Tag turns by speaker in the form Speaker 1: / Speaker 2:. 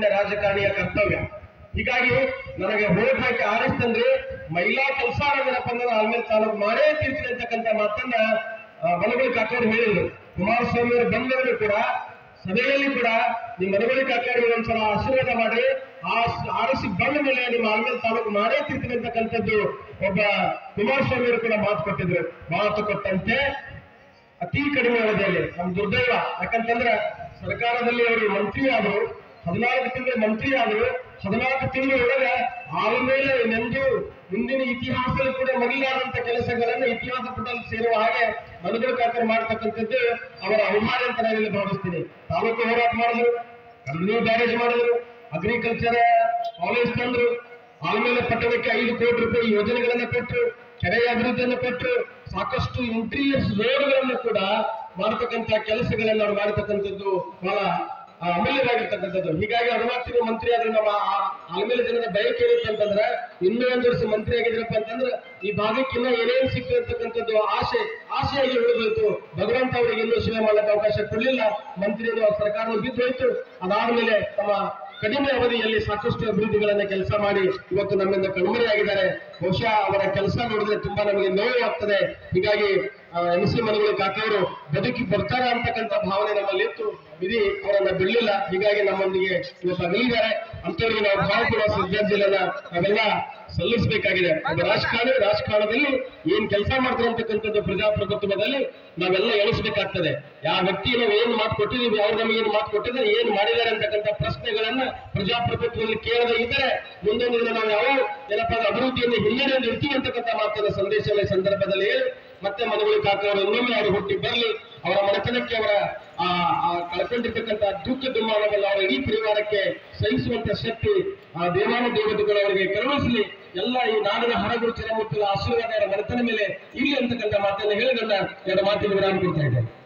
Speaker 1: ಸನ್ಮಾನ್ಯ ರಾಜಕಾರಣಿಯ ಕರ್ತವ್ಯ ಹೀಗಾಗಿ ನನಗೆ ಹೋಗಿ ಹಾಕಿ ಆರಿಸ್ತಂದ್ರೆ ಮಹಿಳಾ ಕೆಲಸ ಏನಪ್ಪ ಅಂದ್ರೆ ಆಮೇಲೆ ತಾಲೂಕು ಮಾಡೇ ತೀರ್ತೀನಿ ಅಂತಕ್ಕಂಥ ಮಾತನ್ನ ಮನಗುಳಿ ಕಾಕೋರು ಹೇಳಿದ್ರು ಕುಮಾರಸ್ವಾಮಿ ಅವರು ಬಂದವರು ಕೂಡ ಸಭೆಯಲ್ಲಿ ಕೂಡ ನಿಮ್ಮ ಮನಗುಳಿ ಕಾಕೋರಿಗೆ ಒಂದ್ಸಲ ಆಶೀರ್ವಾದ ಮಾಡಿ ಆ ಸ- ಆರಿಸಿ ಬಂದ ಮೇಲೆ ನಿಮ್ಮ ಆಲ್ಮೇಲ್ ತಾಲೂಕು ಮಾಡೇ ತೀರ್ತೀನಿ ಅಂತಕ್ಕಂಥದ್ದು ಒಬ್ಬ ಕುಮಾರಸ್ವಾಮಿ ಅವರು ಕೂಡ ಮಾತು ಕೊಟ್ಟಿದ್ರು ಮಾತು ಕೊಟ್ಟಂತೆ ಅತಿ ಕಡಿಮೆ ಅವಧಿಯಲ್ಲಿ ನಮ್ ದುರ್ದೈವ ಯಾಕಂತಂದ್ರೆ ಸರ್ಕಾರದಲ್ಲಿ ಅವರು ಮಂತ್ರಿ ಆದ್ರು ಹದಿನಾಲ್ಕು ತಿಂಗಳು ಮಂತ್ರಿ ಆದ್ರು ಹದಿನಾಲ್ಕು ತಿಂಗಳೊಳಗೆ ಆಮೇಲೆ ನೆಂದು ಮುಂದಿನ ಇತಿಹಾಸದಲ್ಲಿ ಕೂಡ ಮಗಿಲಾದಂತ ಕೆಲಸಗಳನ್ನ ಇತಿಹಾಸ ಪುಟದಲ್ಲಿ ಸೇರುವ ಹಾಗೆ ಮನಗುಳು ಕಾಕರ್ ಮಾಡ್ತಕ್ಕಂಥದ್ದು ಅವರ ಔದಾರ್ಯ ಅಂತ ನಾನಿಲ್ಲಿ ಭಾವಿಸ್ತೀನಿ ತಾಲೂಕು ಹೋರಾಟ ಮಾಡಿದ್ರು ಕಲ್ಲು ಬ್ಯಾರೇಜ್ ಮಾಡಿದ್ರು ಅಗ್ರಿಕಲ್ಚರ್ ಕಾಲೇಜ್ ತಂದ್ರು ಆಮೇಲೆ ಪಟ್ಟಣಕ್ಕೆ ಐದು ಕೋಟಿ ರೂಪಾಯಿ ಯೋಜನೆಗಳನ್ನ ಕೊಟ್ಟರು ಕೆರೆಯ ಅಭಿವೃದ್ಧಿಯನ್ನು ಕೊಟ್ಟರು ಸಾಕಷ್ಟು ಇಂಟೀರಿಯರ್ಸ್ ರೋಡ್ಗಳನ್ನು ಕೂಡ ಮಾಡತಕ್ಕಂತ ಕೆಲಸಗಳನ್ನು ಅವ್ರು ಮಾಡತಕ್ಕಂಥದ್ದು ಬಹಳ ಆ, ಅಮೂಲ್ಯವಾಗಿರ್ತಕ್ಕಂಥದ್ದು ಹೀಗಾಗಿ ಹನುಮಂತಿನ ಮಂತ್ರಿ ಆದ್ರೆ ನಮ್ಮ ಆ- ಆಲ್ಮೇಲೆ ಜನರ ಬಯಕೆ ಏನಿತ್ತು ಅಂತಂದ್ರೆ ಇನ್ನೂ ಒಂದು ವರ್ಷ ಮಂತ್ರಿ ಆಗಿದ್ರಪ್ಪ ಅಂತಂದ್ರೆ ಈ ಭಾಗಕ್ಕೆ ಇನ್ನ ಏನೇನು ಸಿಕ್ತು ಅಂತಕ್ಕಂಥದ್ದು ಆಸೆ ಆಸೆಯಾಗಿ ಉಳಿದೋಯ್ತು ಭಗವಂತ ಅವರಿಗೆ ಇನ್ನೂ ಸೇವೆ ಮಾಡಕ್ಕೆ ಅವಕಾಶ ಕೊಡಲಿಲ್ಲ ಮಂತ್ರಿ ಸರ್ಕಾರ ಬಿದ್ದು ಹೋಯ್ತು ಅದಾದ್ಮೇಲೆ ತಮ್ಮ ಕಡಿಮೆ ಅವಧಿಯಲ್ಲಿ ಸಾಕಷ್ಟು ಅಭಿವೃದ್ಧಿಗಳನ್ನ ಕೆಲಸ ಮಾಡಿ ಇವತ್ತು ನಮ್ಮಿಂದ ಕಣ್ಮರೆಯಾಗಿದ್ದಾರೆ ಬಹುಶಃ ಅವರ ಕೆಲಸ ನೋಡಿದ್ರೆ ತುಂಬಾ ನಮಗೆ ನೋವು ಆಗ್ತದೆ ಹೀಗಾಗಿ ಎಂ ಸಿ ಮನಗುಳಿ ಕಾಕವರು ಬದುಕಿ ಬರ್ತಾರ ಅಂತಕ್ಕಂಥ ಭಾವನೆ ನಮ್ಮಲ್ಲಿ ಇತ್ತು ವಿಧಿ ಅವರನ್ನ ಬಿಡಲಿಲ್ಲ ಹೀಗಾಗಿ ನಮ್ಮೊಂದಿಗೆ ಇವತ್ತು ಅಗಲಿದ್ದಾರೆ ಅಂತವರಿಗೆ ನಾವು ಭಾವ ಕೂಡ ಶ್ರದ್ಧಾಂಜಲಿಯನ್ನ ನಾವೆಲ್ಲ ಸಲ್ಲಿಸಬೇಕಾಗಿದೆ ಒಬ್ಬ ರಾಜಕಾರಣಿ ರಾಜಕಾರಣದಲ್ಲಿ ಏನ್ ಕೆಲಸ ಮಾಡ್ತಾರೆ ಅಂತಕ್ಕಂಥದ್ದು ಪ್ರಜಾಪ್ರಭುತ್ವದಲ್ಲಿ ನಾವೆಲ್ಲ ಎಣಿಸಬೇಕಾಗ್ತದೆ ಯಾವ ವ್ಯಕ್ತಿ ನಾವು ಏನ್ ಮಾತು ಕೊಟ್ಟಿದೀವಿ ಅವ್ರು ನಮಗೆ ಏನ್ ಮಾತು ಕೊಟ್ಟಿದ್ದಾರೆ ಏನ್ ಮಾಡಿದ್ದಾರೆ ಅಂತಕ್ಕಂಥ ಪ್ರಶ್ನೆಗಳನ್ನ ಪ್ರಜಾಪ್ರಭುತ್ವದಲ್ಲಿ ಕೇಳದೆ ಇದ್ದರೆ ಮುಂದೊಂದು ದಿನ ನಾವು ಯಾವ ಏನಪ್ಪಾ ಅಂದ್ರೆ ಅಭಿವೃದ್ಧಿಯನ್ನು ಹಿನ್ನಡೆಯಲ್ಲಿ ಇರ್ತೀವಿ ಅಂತಕ್ಕಂಥ ಮಾತನ್ನ ಸಂದೇಶದ ಸಂದರ್ಭದಲ್ಲಿ ಹೇಳಿ ಮತ್ತೆ ಮನಗುಳಿ ಕಾಕವರು ಇನ್ನೊಮ್ಮೆ ಅವರು ಹುಟ್ಟಿ ಬರಲಿ ಅವರ ಮನೆತನಕ್ಕೆ ಅವರ ಆ ಆ ಕಳ್ಕೊಂಡಿರ್ತಕ್ಕಂಥ ದುಃಖ ದುಮ್ಮಾನವಲ್ಲ ಅವರ ಇಡೀ ಪರಿವಾರಕ್ಕೆ ಸಹಿಸುವಂತ ಶಕ್ತಿ ಆ ದೇವಾನು ದೇವತೆಗಳು ಅವರಿಗೆ ಕರುಣಿಸಲಿ ಎಲ್ಲ ಈ ನಾಡಿನ ಹರಗುರು ಚಿರಮೂರ್ತಿಗಳ ಆಶೀರ್ವಾದ ಅವರ ಮನೆತನ ಮೇಲೆ ಇರಲಿ ಅಂತಕ್ಕಂಥ ಮಾತನ್ನು ಹೇಳಿದ ಎರಡು ಮಾತಿನ ವಿರಾಮ ಕೊಡ್ತಾ ಇದ್ದೇನೆ